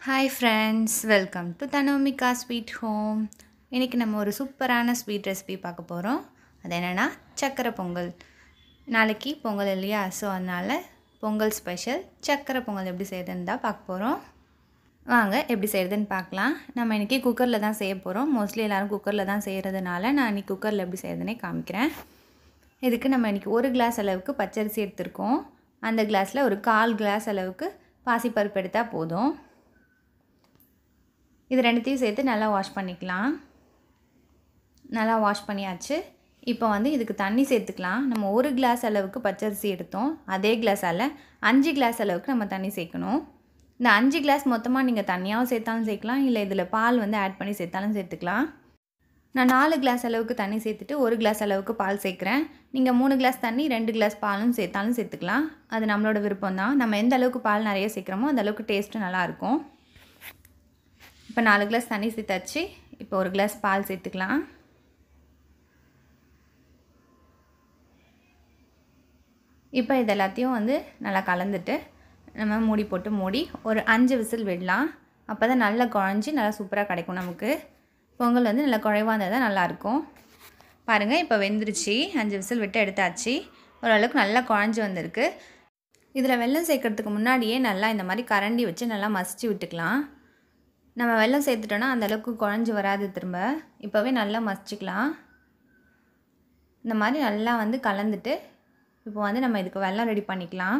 hi friends welcome to Thanomika sweet home இன்றைக்கி நம்ம ஒரு சூப்பரான ஸ்வீட் ரெசிபி பார்க்க போகிறோம் அது என்னென்னா சக்கரை பொங்கல் நாளைக்கு பொங்கல் இல்லையா ஸோ அதனால் பொங்கல் ஸ்பெஷல் சக்கரை பொங்கல் எப்படி செய்யுதுன்னு தான் பார்க்க போகிறோம் வாங்க எப்படி செய்கிறதுன்னு பார்க்கலாம் நம்ம இன்றைக்கி குக்கரில் தான் செய்ய போகிறோம் மோஸ்ட்லி எல்லோரும் குக்கரில் தான் செய்கிறதுனால நான் இன்றைக்கி குக்கரில் எப்படி செய்கிறதுனே காமிக்கிறேன் இதுக்கு நம்ம இன்றைக்கி ஒரு கிளாஸ் அளவுக்கு பச்சரிசி எடுத்திருக்கோம் அந்த கிளாஸில் ஒரு கால் கிளாஸ் அளவுக்கு பாசிப்பருப்பு எடுத்தால் போதும் இது ரெண்டுத்தையும் சேர்த்து நல்லா வாஷ் பண்ணிக்கலாம் நல்லா வாஷ் பண்ணியாச்சு இப்போ வந்து இதுக்கு தண்ணி சேர்த்துக்கலாம் நம்ம ஒரு கிளாஸ் அளவுக்கு பச்சரிசி எடுத்தோம் அதே கிளாஸால் அஞ்சு கிளாஸ் அளவுக்கு நம்ம தண்ணி சேர்க்கணும் இந்த அஞ்சு கிளாஸ் மொத்தமாக நீங்கள் தண்ணியாகவும் சேர்த்தாலும் சேர்க்கலாம் இல்லை இதில் பால் வந்து ஆட் பண்ணி சேர்த்தாலும் சேர்த்துக்கலாம் நான் நாலு கிளாஸ் அளவுக்கு தண்ணி சேர்த்துட்டு ஒரு கிளாஸ் அளவுக்கு பால் சேர்க்குறேன் நீங்கள் மூணு கிளாஸ் தண்ணி ரெண்டு கிளாஸ் பாலும் சேர்த்தாலும் சேர்த்துக்கலாம் அது நம்மளோட விருப்பம் தான் நம்ம எந்த அளவுக்கு பால் நிறைய சேர்க்குறோமோ அந்த அளவுக்கு டேஸ்ட்டு நல்லாயிருக்கும் இப்போ நாலு கிளாஸ் தண்ணி சேர்த்தாச்சு இப்போ ஒரு கிளாஸ் பால் சேர்த்துக்கலாம் இப்போ இது எல்லாத்தையும் வந்து நல்லா கலந்துட்டு நம்ம மூடி போட்டு மூடி ஒரு அஞ்சு விசில் விடலாம் அப்போ தான் நல்லா குழஞ்சி நல்லா சூப்பராக கிடைக்கும் நமக்கு பொங்கல் வந்து நல்லா குழைவாக இருந்தால் தான் நல்லாயிருக்கும் பாருங்கள் இப்போ வெந்துருச்சு அஞ்சு விசில் விட்டு எடுத்தாச்சு ஓரளவுக்கு நல்லா குழஞ்சி வந்திருக்கு இதில் வெல்லம் சேர்க்கறதுக்கு முன்னாடியே நல்லா இந்த மாதிரி கரண்டி வச்சு நல்லா மசிச்சு விட்டுக்கலாம் நம்ம வெல்லம் சேர்த்துட்டோன்னா அந்தளவுக்கு குழஞ்சி வராது திரும்ப இப்போவே நல்லா மசிச்சுக்கலாம் இந்த மாதிரி நல்லா வந்து கலந்துட்டு இப்போ வந்து நம்ம இதுக்கு வெல்லம் ரெடி பண்ணிக்கலாம்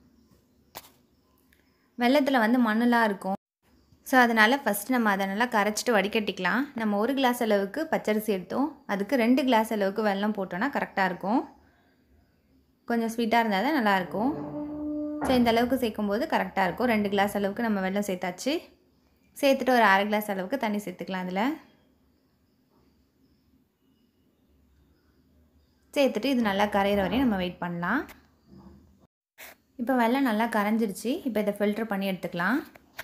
வெள்ளத்தில் வந்து மண்ணெலாம் இருக்கும் ஸோ அதனால் ஃபஸ்ட்டு நம்ம அதை நல்லா கரைச்சிட்டு வடிகட்டிக்கலாம் நம்ம ஒரு கிளாஸ் அளவுக்கு பச்சரிசி எடுத்தோம் அதுக்கு ரெண்டு கிளாஸ் அளவுக்கு வெல்லம் போட்டோன்னா கரெக்டாக இருக்கும் கொஞ்சம் ஸ்வீட்டாக இருந்தால் தான் நல்லாயிருக்கும் ஸோ இந்த அளவுக்கு சேர்க்கும்போது கரெக்டாக இருக்கும் ரெண்டு கிளாஸ் அளவுக்கு நம்ம வெல்லம் சேர்த்தாச்சு சேர்த்துட்டு ஒரு அரை கிளாஸ் அளவுக்கு தண்ணி சேர்த்துக்கலாம் அதில் சேர்த்துட்டு இது நல்லா கரையிற வரையும் நம்ம வெயிட் பண்ணலாம் இப்போ வெள்ளம் நல்லா கரைஞ்சிருச்சு இப்போ இதை ஃபில்ட்ரு பண்ணி எடுத்துக்கலாம்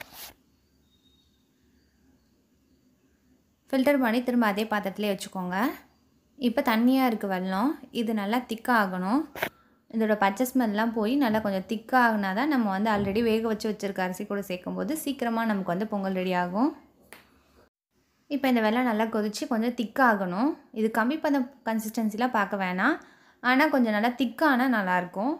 ஃபில்டர் பண்ணி திரும்ப அதே பாத்திரத்துலேயே வச்சுக்கோங்க இப்போ தண்ணியாக இருக்குது வெள்ளம் இது நல்லா திக்காக ஆகணும் இதோட பச்சை ஸ்மெல்லாம் போய் நல்லா கொஞ்சம் திக்காக ஆகினா தான் நம்ம வந்து ஆல்ரெடி வேக வச்சு வச்சுருக்க அரிசி கூட சேர்க்கும்போது சீக்கிரமாக நமக்கு வந்து பொங்கல் ரெடி ஆகும் இப்போ இந்த வெள்ளம் நல்லா கொதித்து கொஞ்சம் திக்காகணும் இது கம்மி பண்ண கன்சிஸ்டன்சிலாம் பார்க்க வேணாம் ஆனால் கொஞ்சம் நல்லா திக்கானால் நல்லாயிருக்கும்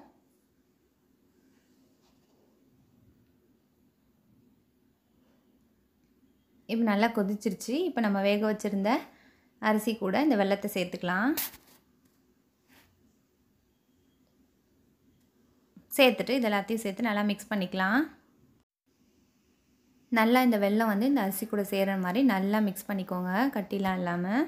இப்போ நல்லா கொதிச்சிருச்சு இப்போ நம்ம வேக வச்சுருந்த அரிசி கூட இந்த வெள்ளத்தை சேர்த்துக்கலாம் சேர்த்துட்டு இது எல்லாத்தையும் சேர்த்து நல்லா மிக்ஸ் பண்ணிக்கலாம் நல்லா இந்த வெல்லம் வந்து இந்த அரிசி கூட சேர்கிற மாதிரி நல்லா மிக்ஸ் பண்ணிக்கோங்க கட்டிலாம் இல்லாமல்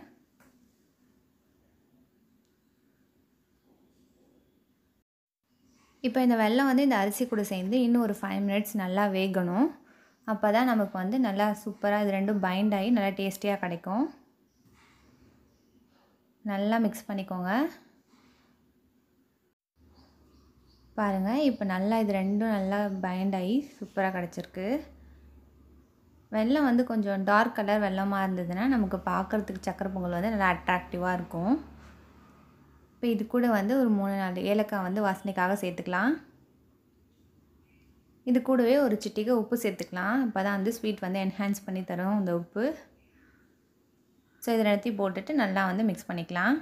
இப்போ இந்த வெல்லம் வந்து இந்த அரிசி கூட சேர்ந்து இன்னும் ஒரு ஃபைவ் மினிட்ஸ் நல்லா வேகணும் அப்போ தான் நமக்கு வந்து நல்லா சூப்பராக இது ரெண்டும் பைண்ட் ஆகி நல்லா டேஸ்டியாக கிடைக்கும் நல்லா மிக்ஸ் பண்ணிக்கோங்க பாருங்கள் இப்போ நல்லா இது ரெண்டும் நல்லா பைண்ட் ஆகி சூப்பராக கிடச்சிருக்கு வெள்ளம் வந்து கொஞ்சம் டார்க் கலர் வெள்ளமாக இருந்ததுன்னா நமக்கு பார்க்குறதுக்கு சக்கரை பொங்கல் வந்து நல்லா அட்ராக்டிவாக இருக்கும் இப்போ இது கூட வந்து ஒரு மூணு நாலு ஏலக்காய் வந்து வாசனைக்காக சேர்த்துக்கலாம் இது கூடவே ஒரு சிட்டிகை உப்பு சேர்த்துக்கலாம் அப்போ தான் வந்து ஸ்வீட் வந்து என்ஹான்ஸ் பண்ணி தரும் இந்த உப்பு ஸோ இது ரெண்டுத்தையும் போட்டுட்டு நல்லா வந்து மிக்ஸ் பண்ணிக்கலாம்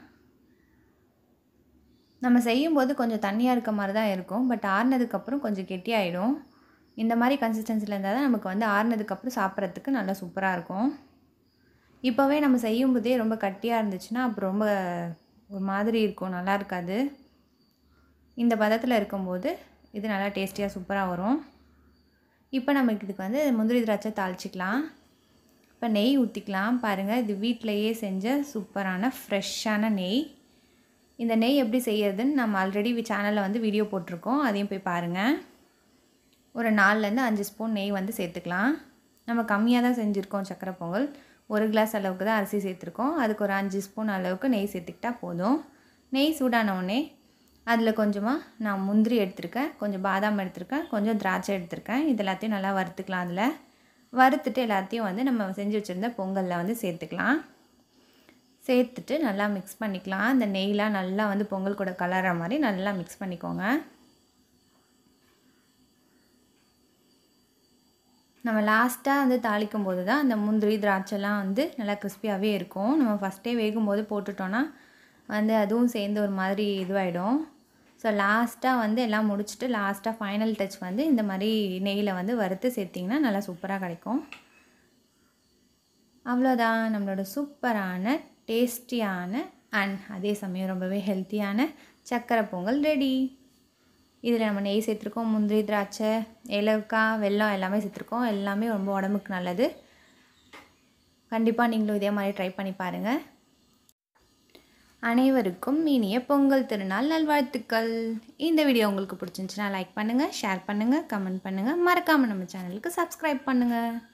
நம்ம செய்யும்போது கொஞ்சம் தண்ணியாக இருக்க மாதிரி தான் இருக்கும் பட் ஆறுனதுக்கப்புறம் கொஞ்சம் கெட்டியாயிடும் இந்த மாதிரி கன்சிஸ்டன்சியில் இருந்தால் தான் நமக்கு வந்து ஆறுனதுக்கப்புறம் சாப்பிட்றதுக்கு நல்லா சூப்பராக இருக்கும் இப்போவே நம்ம செய்யும்போதே ரொம்ப கட்டியாக இருந்துச்சுன்னா அப்புறம் ரொம்ப ஒரு மாதிரி இருக்கும் நல்லா இருக்காது இந்த பதத்தில் இருக்கும்போது இது நல்லா டேஸ்டியாக சூப்பராக வரும் இப்போ நமக்கு இதுக்கு வந்து முந்திரி திராட்சை தாளிச்சிக்கலாம் இப்போ நெய் ஊற்றிக்கலாம் பாருங்கள் இது வீட்டிலையே செஞ்ச சூப்பரான ஃப்ரெஷ்ஷான நெய் இந்த நெய் எப்படி செய்யறதுன்னு நம்ம ஆல்ரெடி சேனலில் வந்து வீடியோ போட்டிருக்கோம் அதையும் போய் பாருங்கள் ஒரு நாலுலேருந்து அஞ்சு ஸ்பூன் நெய் வந்து சேர்த்துக்கலாம் நம்ம கம்மியாக தான் செஞ்சுருக்கோம் சக்கரை பொங்கல் ஒரு கிளாஸ் அளவுக்கு தான் அரிசி சேர்த்துருக்கோம் அதுக்கு ஒரு அஞ்சு ஸ்பூன் அளவுக்கு நெய் சேர்த்துக்கிட்டா போதும் நெய் சூடான உடனே அதில் கொஞ்சமாக நான் முந்திரி எடுத்திருக்கேன் கொஞ்சம் பாதாம் எடுத்திருக்கேன் கொஞ்சம் திராட்சை எடுத்திருக்கேன் இது எல்லாத்தையும் நல்லா வறுத்துக்கலாம் அதில் வறுத்துட்டு எல்லாத்தையும் வந்து நம்ம செஞ்சு வச்சுருந்த பொங்கலில் வந்து சேர்த்துக்கலாம் சேர்த்துட்டு நல்லா மிக்ஸ் பண்ணிக்கலாம் இந்த நெய்லாம் நல்லா வந்து பொங்கல் கூட கலர்ற மாதிரி நல்லா மிக்ஸ் பண்ணிக்கோங்க நம்ம லாஸ்ட்டாக வந்து தாளிக்கும் போது தான் அந்த முந்திரி திராட்சைலாம் வந்து நல்லா கிறிஸ்பியாகவே இருக்கும் நம்ம ஃபஸ்ட்டே வேகும்போது போட்டுட்டோன்னா வந்து அதுவும் சேர்ந்து ஒரு மாதிரி இதுவாகிடும் ஸோ லாஸ்ட்டாக வந்து எல்லாம் முடிச்சுட்டு லாஸ்ட்டாக ஃபைனல் டச் வந்து இந்த மாதிரி நெய்யில் வந்து வறுத்து சேர்த்திங்கன்னா நல்லா சூப்பராக கிடைக்கும் அவ்வளோதான் நம்மளோட சூப்பரான டேஸ்டியான அண்ட் அதே சமயம் ரொம்பவே ஹெல்த்தியான சக்கரை பொங்கல் ரெடி இதில் நம்ம நெய் சேர்த்துருக்கோம் முந்திரி திராட்சை ஏலக்காய் வெல்லம் எல்லாமே சேர்த்துருக்கோம் எல்லாமே ரொம்ப உடம்புக்கு நல்லது கண்டிப்பாக நீங்களும் இதே மாதிரி ட்ரை பண்ணி பாருங்கள் அனைவருக்கும் இனிய பொங்கல் திருநாள் நல்வாழ்த்துக்கள் இந்த வீடியோ உங்களுக்கு பிடிச்சிருந்துச்சுன்னா லைக் பண்ணுங்கள் ஷேர் பண்ணுங்கள் கமெண்ட் பண்ணுங்கள் மறக்காமல் நம்ம சேனலுக்கு சப்ஸ்கிரைப் பண்ணுங்கள்